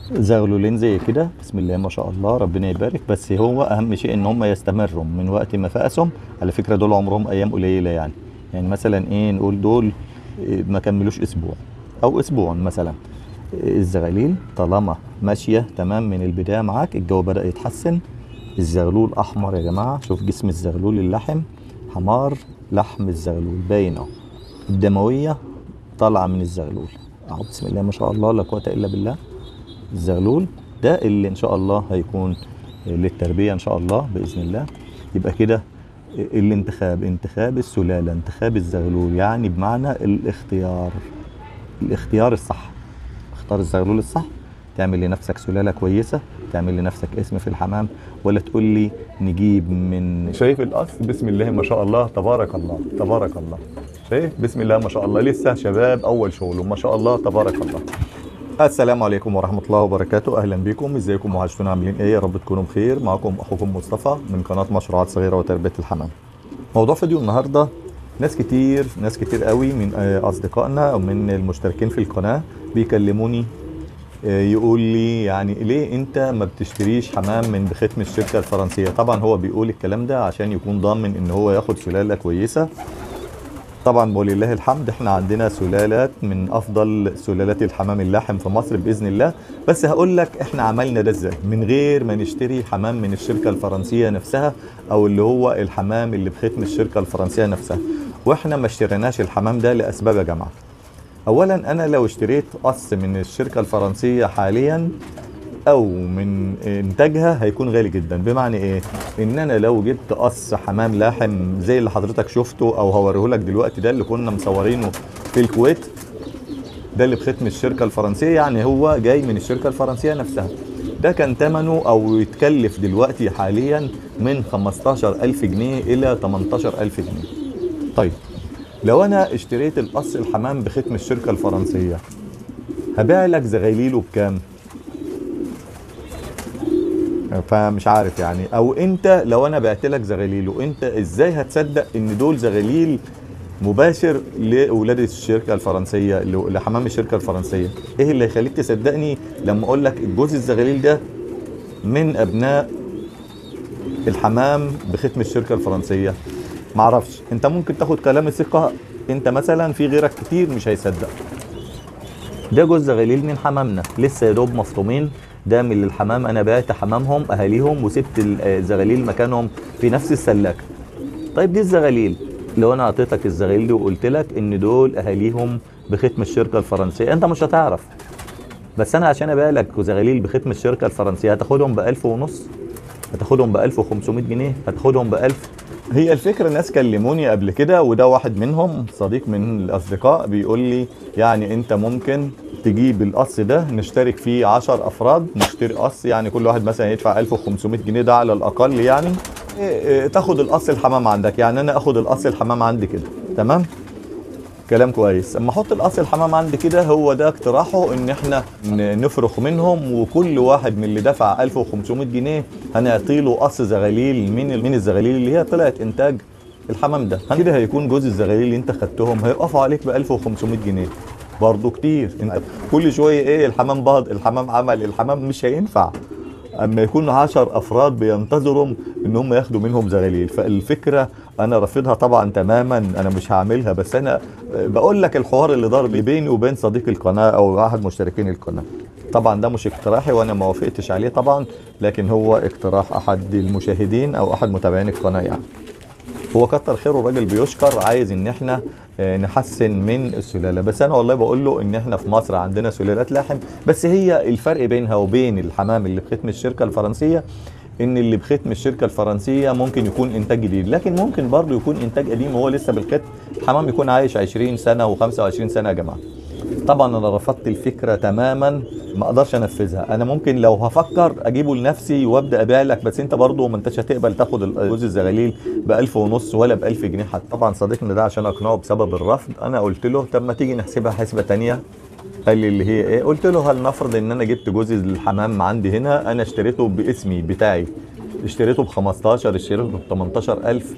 زغلولين زي كده بسم الله ما شاء الله ربنا يبارك بس هو اهم شيء ان هم يستمروا من وقت ما فقسهم على فكره دول عمرهم ايام قليله يعني يعني مثلا ايه نقول دول إيه، ما كملوش اسبوع او اسبوع مثلا إيه، الزغاليل طالما ماشيه تمام من البدايه معاك الجو بدا يتحسن الزغلول احمر يا جماعه شوف جسم الزغلول اللحم حمار لحم الزغلول باين اهو الدمويه طالعه من الزغلول اهو بسم الله ما شاء الله لا قوه الا بالله الزغلول ده اللي ان شاء الله هيكون للتربيه ان شاء الله باذن الله يبقى كده الانتخاب انتخاب السلاله انتخاب الزغلول يعني بمعنى الاختيار الاختيار الصح اختار الزغلول الصح تعمل لنفسك سلاله كويسه تعمل لنفسك اسم في الحمام ولا تقول لي نجيب من شايف القص بسم الله ما شاء الله تبارك الله تبارك الله شايف بسم الله ما شاء الله لسه شباب اول شغل وما شاء الله تبارك الله السلام عليكم ورحمة الله وبركاته أهلا بكم ازيكم وحشتونا عاملين ايه يا رب تكونوا بخير معكم أخوكم مصطفى من قناة مشروعات صغيرة وتربية الحمام موضوع فيديو النهاردة ناس كتير ناس كتير قوي من آه، أصدقائنا أو من المشتركين في القناة بيكلموني آه، يقول لي يعني ليه انت ما بتشتريش حمام من بختم الشركة الفرنسية طبعا هو بيقول الكلام ده عشان يكون ضامن ان هو ياخد سلالة كويسة طبعا ولله الحمد احنا عندنا سلالات من افضل سلالات الحمام اللاحم في مصر باذن الله بس هقول لك احنا عملنا ده ازاي من غير ما نشتري حمام من الشركه الفرنسيه نفسها او اللي هو الحمام اللي بختم الشركه الفرنسيه نفسها واحنا ما اشتريناش الحمام ده لاسباب يا جماعه اولا انا لو اشتريت قص من الشركه الفرنسيه حاليا او من انتاجها هيكون غالي جدا بمعنى ايه ان انا لو جبت قص حمام لاحم زي اللي حضرتك شفته او هوريه لك دلوقتي ده اللي كنا مصورينه في الكويت ده اللي بختم الشركه الفرنسيه يعني هو جاي من الشركه الفرنسيه نفسها ده كان ثمنه او يتكلف دلوقتي حاليا من 15000 جنيه الى 18000 جنيه طيب لو انا اشتريت القص الحمام بختم الشركه الفرنسيه هبيع لك زغاليله بكام فمش عارف يعني او انت لو انا بعت لك زغاليل انت ازاي هتصدق ان دول زغاليل مباشر لاولاد الشركه الفرنسيه ل- لحمام الشركه الفرنسيه ايه اللي يخليك تصدقني لما اقول لك جوز الزغاليل ده من ابناء الحمام بختم الشركه الفرنسيه معرفش انت ممكن تاخد كلام ثقه انت مثلا في غيرك كتير مش هيصدق ده جوز زغاليل من حمامنا لسه يا دوب مفطومين ده من الحمام انا بعت حمامهم اهاليهم وسبت ال- الزغاليل مكانهم في نفس السلاكه طيب دي الزغاليل لو انا اعطيتك الزغاليل دي وقلت لك ان دول اهاليهم بختم الشركه الفرنسيه انت مش هتعرف بس انا عشان ابيع لك زغاليل بختم الشركه الفرنسيه هتاخدهم ب 1000 ونص هتاخدهم ب 1500 جنيه هتاخدهم ب 1000 هي الفكره ناس كلموني قبل كده وده واحد منهم صديق من الاصدقاء بيقول لي يعني انت ممكن تجيب القص ده نشترك فيه 10 افراد نشتري قص يعني كل واحد مثلا يدفع 1500 جنيه ده على الاقل يعني إيه إيه تاخد القص الحمام عندك يعني انا اخد القص الحمام عندي كده تمام كلام كويس اما احط القص الحمام عندي كده هو ده اقتراحه ان احنا ن- نفرخ منهم وكل واحد من اللي دفع 1500 جنيه هنعطي له قص زغاليل من من الزغاليل اللي هي طلعت انتاج الحمام ده كده هيكون جوز الزغاليل اللي انت خدتهم هيقفوا عليك ب 1500 جنيه برضه كتير انت كل شويه ايه الحمام باض الحمام عمل الحمام مش هينفع اما يكون 10 افراد بينتظروا ان هم ياخدوا منهم زغاليل فالفكره انا رافضها طبعا تماما انا مش هعملها بس انا بقول لك الحوار اللي دار بيني وبين صديق القناه او احد مشتركين القناه طبعا ده مش اقتراحي وانا ما وافقتش عليه طبعا لكن هو اقتراح احد المشاهدين او احد متابعين القناه يعني هو كتر خيره الراجل بيشكر عايز ان احنا آه، نحسن من السلاله بس انا والله بقول له ان احنا في مصر عندنا سلالات لحم بس هي الفرق بينها وبين الحمام اللي بختم الشركه الفرنسيه ان اللي بختم الشركه الفرنسيه ممكن يكون انتاج جديد لكن ممكن برضه يكون انتاج قديم وهو لسه بالختم الحمام يكون عايش 20 سنه و25 سنه يا جماعه طبعا انا رفضت الفكره تماما ما اقدرش انفذها انا ممكن لو هفكر اجيبه لنفسي وابدا ابيع لك بس انت برضه ما انتش هتقبل تاخد جوز الزغاليل ب 1000 ونص ولا ب 1000 جنيه حتى طبعا صديقنا ده عشان اقنعه بسبب الرفض انا قلت له طب ما تيجي نحسبها حسبه تانية قال لي اللي هي ايه قلت له هل نفرض ان انا جبت جوز الحمام عندي هنا انا اشتريته باسمي بتاعي اشتريته ب 15 اشتريته ب 18000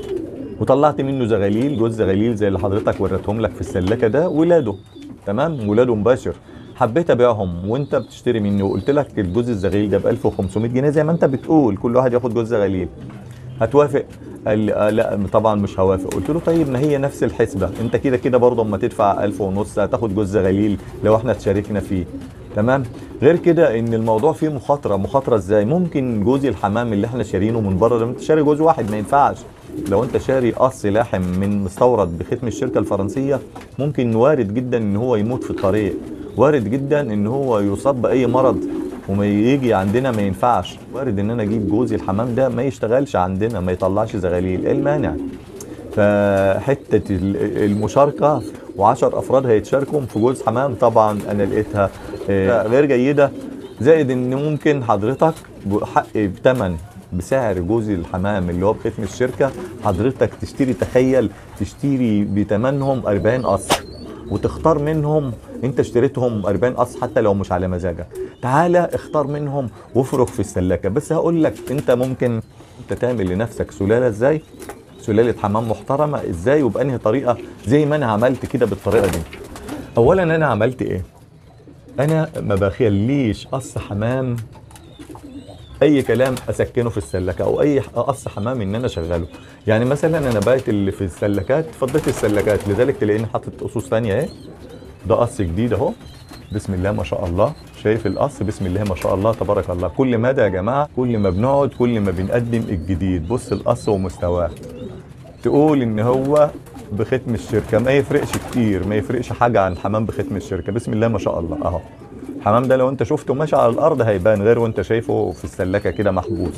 وطلعت منه زغاليل جوز زغاليل زي اللي حضرتك وريتهم لك في السلاكه ده ولاده تمام ولاده مباشر حبيت ابيعهم وانت بتشتري مني وقلت لك الجوز الزغيل ده ب 1500 جنيه زي ما انت بتقول كل واحد ياخد جوز زغليل هتوافق قال لي آه لا طبعا مش هوافق قلت له طيب ما هي نفس الحسبه انت كده كده برضه اما تدفع 1000 ونص هتاخد جوز زغليل لو احنا اتشاركنا فيه تمام غير كده ان الموضوع فيه مخاطره مخاطره ازاي ممكن جوز الحمام اللي احنا شارينه من بره لما انت شاري جوز واحد ما ينفعش لو انت شاري قص لحم من مستورد بختم الشركه الفرنسيه ممكن وارد جدا ان هو يموت في الطريق وارد جدا ان هو يصاب باي مرض وما يجي عندنا ما ينفعش وارد ان انا اجيب جوز الحمام ده ما يشتغلش عندنا ما يطلعش زغاليل ايه المانع فحته ال- المشاركه وعشر افراد هيتشاركوا في جوز حمام طبعا انا لقيتها آه، غير جيده زائد ان ممكن حضرتك بحق بتمن بسعر جوز الحمام اللي هو بختم الشركه حضرتك تشتري تخيل تشتري بتمنهم 40 قصر وتختار منهم انت اشتريتهم 40 قص حتى لو مش على مزاجك تعالى اختار منهم وافرغ في السلاكه بس هقول لك انت ممكن انت تعمل لنفسك سلاله ازاي سلاله حمام محترمه ازاي وبانهي طريقه زي ما انا عملت كده بالطريقه دي اولا انا عملت ايه انا ما بخليش قص حمام اي كلام اسكنه في السلكه او اي قص حمام ان انا اشغله يعني مثلا انا بايت اللي في السلكات فضيت السلكات لذلك تلاقيني حاطط قصوص ثانيه اهي ده قص جديد اهو بسم الله ما شاء الله شايف القص بسم الله ما شاء الله تبارك الله كل مدى يا جماعه كل ما بنقعد كل ما بنقدم الجديد بص القص ومستواه تقول ان هو بختم الشركه ما يفرقش كتير ما يفرقش حاجه عن حمام بختم الشركه بسم الله ما شاء الله اهو الحمام ده لو انت شفته ماشي على الارض هيبان غير وانت شايفه في السلكه كده محبوس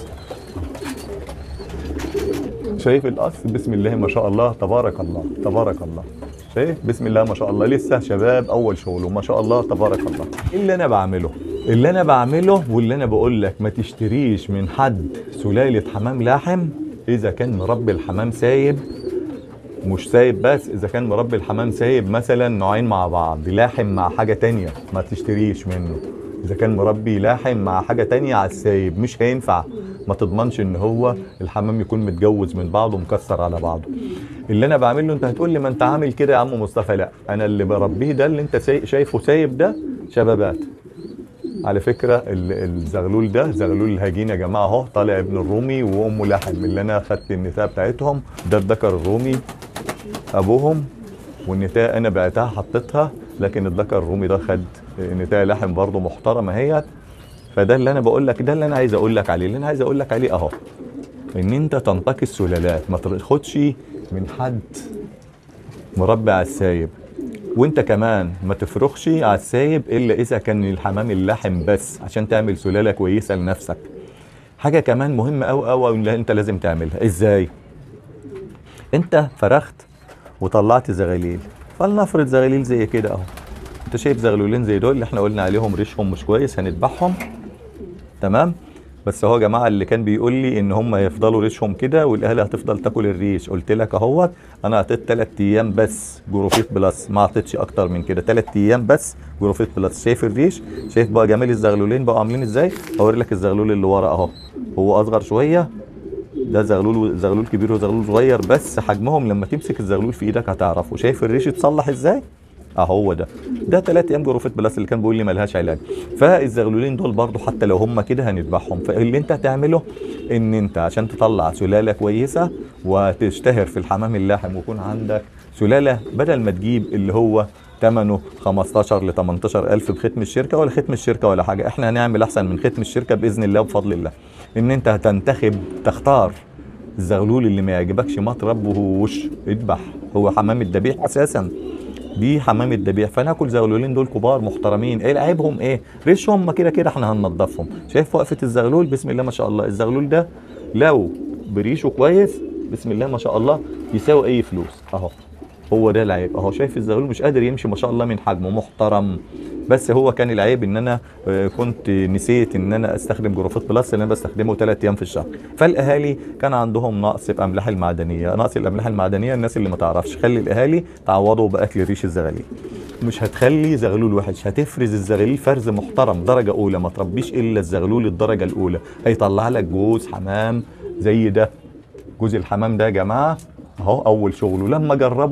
شايف القص بسم الله ما شاء الله تبارك الله تبارك الله شايف بسم الله ما شاء الله لسه شباب اول شغل وما شاء الله تبارك الله إيه اللي انا بعمله اللي انا بعمله واللي انا بقول لك ما تشتريش من حد سلاله حمام لاحم اذا كان مربي الحمام سايب مش سايب بس اذا كان مربي الحمام سايب مثلا نوعين مع بعض لاحم مع حاجه تانية ما تشتريش منه اذا كان مربي لاحم مع حاجه تانية على السايب مش هينفع ما تضمنش ان هو الحمام يكون متجوز من بعضه ومكسر على بعضه اللي انا بعمله انت هتقول لي ما انت عامل كده يا عم مصطفى لا انا اللي بربيه ده اللي انت ساي- شايفه سايب ده شبابات على فكره ال- الزغلول ده زغلول الهجين يا جماعه اهو طالع ابن الرومي وامه لحم اللي انا خدت النتايه بتاعتهم ده الذكر الرومي ابوهم والنتايه انا بعتها حطيتها لكن الذكر الرومي ده خد نتايه لحم برضه محترمه اهيت فده اللي انا بقول لك ده اللي انا عايز اقول لك عليه اللي انا عايز اقول لك عليه اهو ان انت تنتقي السلالات ما تاخدش من حد مربي على السايب وانت كمان ما تفرخش على السايب الا اذا كان الحمام اللحم بس عشان تعمل سلاله كويسه لنفسك حاجه كمان مهمه قوي قوي اللي انت لازم تعملها ازاي انت فرخت وطلعت زغاليل فلنفرض زغاليل زي كده اهو انت شايف زغلولين زي دول اللي احنا قلنا عليهم ريشهم مش كويس هنذبحهم تمام بس هو يا جماعه اللي كان بيقول لي ان هم يفضلوا ريشهم كده والاهالي هتفضل تاكل الريش قلت لك اهوت انا اعطيت 3 ايام بس جروفيت بلس ما اعطيتش اكتر من كده 3 ايام بس جروفيت بلس شايف الريش شايف بقى جمال الزغلولين بقوا عاملين ازاي اوري لك الزغلول اللي ورا اهو هو اصغر شويه ده زغلول زغلول كبير وزغلول صغير بس حجمهم لما تمسك الزغلول في ايدك هتعرفه شايف الريش اتصلح ازاي اهو ده ده ثلاث ايام جروفيت بلس اللي كان بيقول لي ملهاش علاج فالزغلولين دول برضو حتى لو هم كده هنذبحهم فاللي انت هتعمله ان انت عشان تطلع سلاله كويسه وتشتهر في الحمام اللاحم ويكون عندك سلاله بدل ما تجيب اللي هو ثمنه 15 ل 18 الف بختم الشركه ولا ختم الشركه ولا حاجه احنا هنعمل احسن من ختم الشركه باذن الله وبفضل الله ان انت هتنتخب تختار الزغلول اللي ما يعجبكش ما تربهوش اذبح هو حمام الذبيح اساسا دي حمام الذبيح فناكل زغلولين دول كبار محترمين ايه عيبهم ايه ريشهم ما كده كده احنا هننضفهم شايف وقفه الزغلول بسم الله ما شاء الله الزغلول ده لو بريشه كويس بسم الله ما شاء الله يساوي اي فلوس اهو هو ده العيب اهو شايف الزغلول مش قادر يمشي ما شاء الله من حجمه محترم بس هو كان العيب ان انا آه، كنت نسيت ان انا استخدم جروفوت بلس اللي انا بستخدمه ثلاث ايام في الشهر فالاهالي كان عندهم نقص في الاملاح المعدنيه نقص الاملاح المعدنيه الناس اللي ما تعرفش خلي الاهالي تعوضوا باكل ريش الزغاليل مش هتخلي زغلول وحش هتفرز الزغاليل فرز محترم درجه اولى ما تربيش الا الزغلول الدرجه الاولى هيطلع لك جوز حمام زي ده جوز الحمام ده يا جماعه اهو اول شغله لما جربوا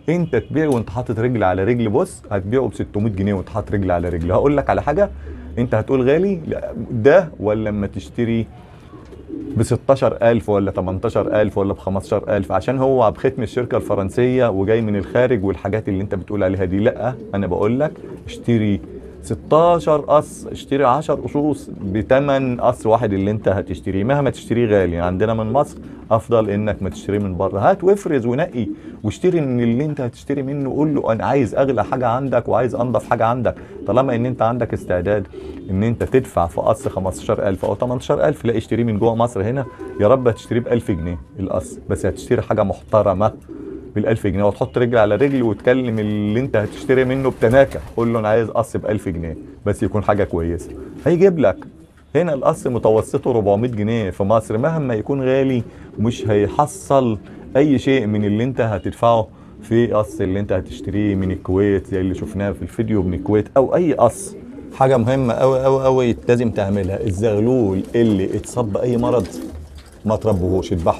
انت تبيع وانت حاطط رجل على رجل بص هتبيعه ب 600 جنيه وانت حاطط رجل على رجل هقول لك على حاجه انت هتقول غالي لا، ده ولا لما تشتري ب 16000 ولا 18000 ولا ب 15000 عشان هو بختم الشركه الفرنسيه وجاي من الخارج والحاجات اللي انت بتقول عليها دي لا انا بقول لك اشتري 16 قص اشتري 10 قصوص بثمن قص واحد اللي انت هتشتريه مهما تشتريه غالي عندنا من مصر افضل انك ما تشتريه من بره هات وافرز ونقي واشتري من اللي انت هتشتري منه قول له انا عايز اغلى حاجه عندك وعايز انضف حاجه عندك طالما ان انت عندك استعداد ان انت تدفع في قص 15000 او 18000 لا اشتريه من جوه مصر هنا يا رب هتشتريه ب 1000 جنيه القص بس هتشتري حاجه محترمه بال 1000 جنيه وتحط رجل على رجل وتكلم اللي انت هتشتري منه بتناكه قول له انا عايز قص ب 1000 جنيه بس يكون حاجه كويسه هيجيب لك هنا القص متوسطه 400 جنيه في مصر مهما يكون غالي مش هيحصل اي شيء من اللي انت هتدفعه في قص اللي انت هتشتريه من الكويت زي اللي شفناه في الفيديو من الكويت او اي قص حاجه مهمه قوي قوي قوي لازم تعملها الزغلول اللي اتصاب باي مرض ما تربوهوش اذبحه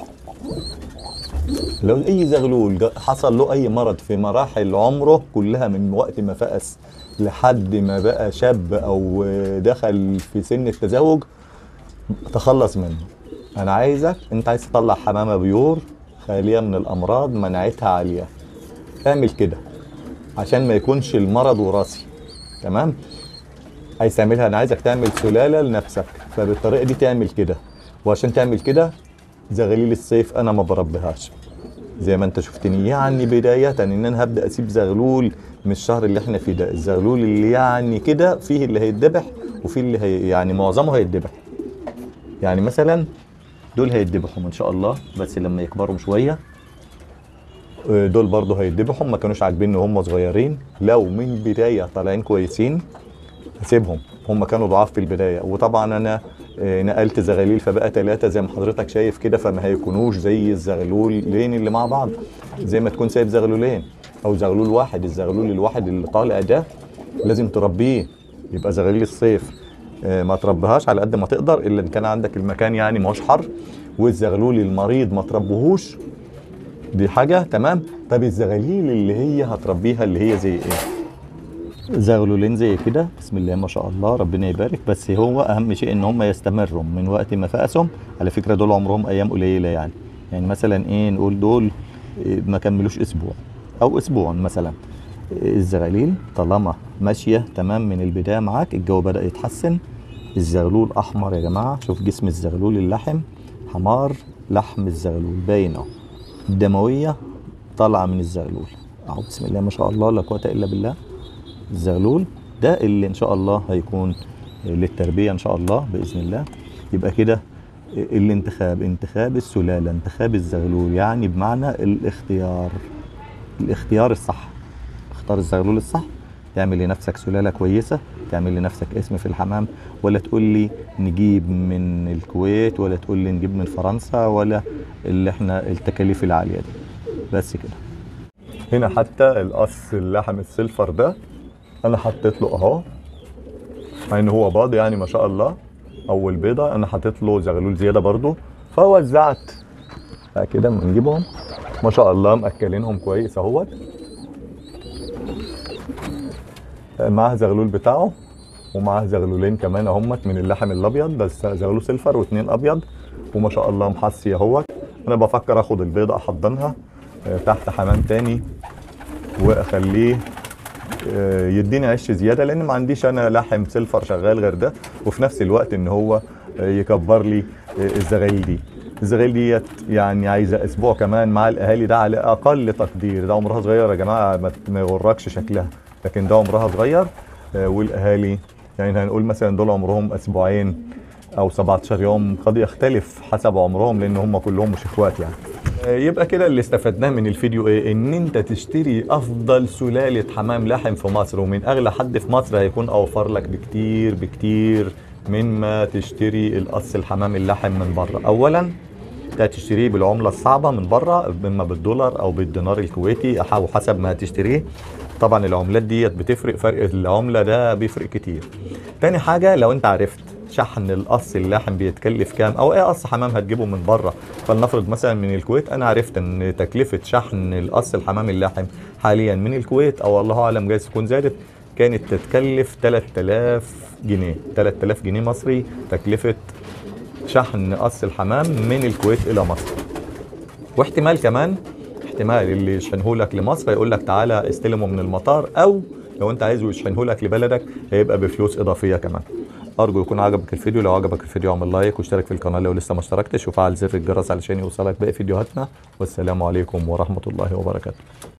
لو اي زغلول جا- حصل له اي مرض في مراحل عمره كلها من وقت ما فقس لحد ما بقى شاب او دخل في سن التزاوج تخلص منه انا عايزك انت عايز تطلع حمامه بيور خاليه من الامراض مناعتها عاليه اعمل كده عشان ما يكونش المرض وراثي تمام عايز تعملها انا عايزك تعمل سلاله لنفسك فبالطريقه دي تعمل كده وعشان تعمل كده زغاليل الصيف انا ما بربيهاش زي ما انت شفتني يعني بداية ان انا هبدأ اسيب زغلول من الشهر اللي احنا فيه ده الزغلول اللي يعني كده فيه اللي هيتذبح وفيه اللي هي يعني معظمه هيتذبح يعني مثلا دول هيتذبحوا ان شاء الله بس لما يكبروا شوية آه، دول برضه هيتذبحوا ما كانوش عاجبيني وهم صغيرين لو من بداية طالعين كويسين هسيبهم هم كانوا ضعاف في البدايه وطبعا انا آه، نقلت زغاليل فبقى ثلاثه زي ما حضرتك شايف كده فما هيكونوش زي الزغلولين اللي مع بعض زي ما تكون سايب زغلولين او زغلول واحد الزغلول الواحد اللي طالع ده لازم تربيه يبقى زغاليل الصيف آه، ما تربيهاش على قد ما تقدر الا ان كان عندك المكان يعني مش حر والزغلول المريض ما تربوهوش دي حاجه تمام طب الزغاليل اللي هي هتربيها اللي هي زي ايه زغلولين زي كده بسم الله ما شاء الله ربنا يبارك بس هو اهم شيء ان هم يستمروا من وقت ما فقسهم على فكره دول عمرهم ايام قليله يعني يعني مثلا ايه نقول دول إيه، ما كملوش اسبوع او اسبوع مثلا إيه، الزغاليل طالما ماشيه تمام من البدايه معاك الجو بدا يتحسن الزغلول احمر يا جماعه شوف جسم الزغلول اللحم حمار لحم الزغلول باين اهو الدمويه طالعه من الزغلول اهو بسم الله ما شاء الله لا قوه الا بالله الزغلول ده اللي ان شاء الله هيكون للتربيه ان شاء الله باذن الله يبقى كده الانتخاب انتخاب السلاله انتخاب الزغلول يعني بمعنى الاختيار الاختيار الصح اختار الزغلول الصح تعمل لنفسك سلاله كويسه تعمل لنفسك اسم في الحمام ولا تقول لي نجيب من الكويت ولا تقول لي نجيب من فرنسا ولا اللي احنا التكاليف العاليه دي بس كده هنا حتى القص اللحم السلفر ده انا حطيت له اهو مع ان هو باض يعني ما شاء الله اول بيضه انا حطيت له زغلول زياده برضو فوزعت بقى كده بنجيبهم ما شاء الله مأكلينهم كويس اهوت معاه زغلول بتاعه ومعاه زغلولين كمان اهمت من اللحم الابيض بس زغلول سلفر واتنين ابيض وما شاء الله محصي اهوت انا بفكر اخد البيضه احضنها آه، تحت حمام تاني واخليه آه، يديني عش زياده لان ما عنديش انا لحم سلفر شغال غير ده وفي نفس الوقت ان هو آه، يكبر لي آه، الزغايل دي الزغايل ديت يعني عايزه اسبوع كمان مع الاهالي ده على اقل تقدير ده عمرها صغير يا جماعه ما- ما يغركش شكلها لكن ده عمرها صغير آه، والاهالي يعني هنقول مثلا دول عمرهم اسبوعين او 17 يوم قد يختلف حسب عمرهم لان هم كلهم مش اخوات يعني يبقى كده اللي استفدناه من الفيديو ايه ان انت تشتري افضل سلالة حمام لحم في مصر ومن اغلى حد في مصر هيكون اوفر لك بكتير بكتير مما تشتري القص الحمام اللحم من بره اولا انت هتشتريه بالعملة الصعبة من بره اما بالدولار او بالدينار الكويتي او حسب ما هتشتريه طبعا العملات ديت بتفرق فرق العملة ده بيفرق كتير تاني حاجة لو انت عرفت شحن القص اللحم بيتكلف كام او ايه قص حمام هتجيبه من بره فلنفرض مثلا من الكويت انا عرفت ان تكلفه شحن القص الحمام اللحم حاليا من الكويت او الله اعلم جايز تكون زادت كانت تتكلف 3000 جنيه 3000 جنيه مصري تكلفه شحن قص الحمام من الكويت الى مصر واحتمال كمان احتمال اللي يشحنه لك لمصر يقول لك تعالى استلمه من المطار او لو انت عايزه يشحنه لك لبلدك هيبقى بفلوس اضافيه كمان ارجو يكون عجبك الفيديو لو عجبك الفيديو اعمل لايك واشترك في القناه لو لسه ما اشتركتش وفعل زر الجرس علشان يوصلك باقي فيديوهاتنا والسلام عليكم ورحمه الله وبركاته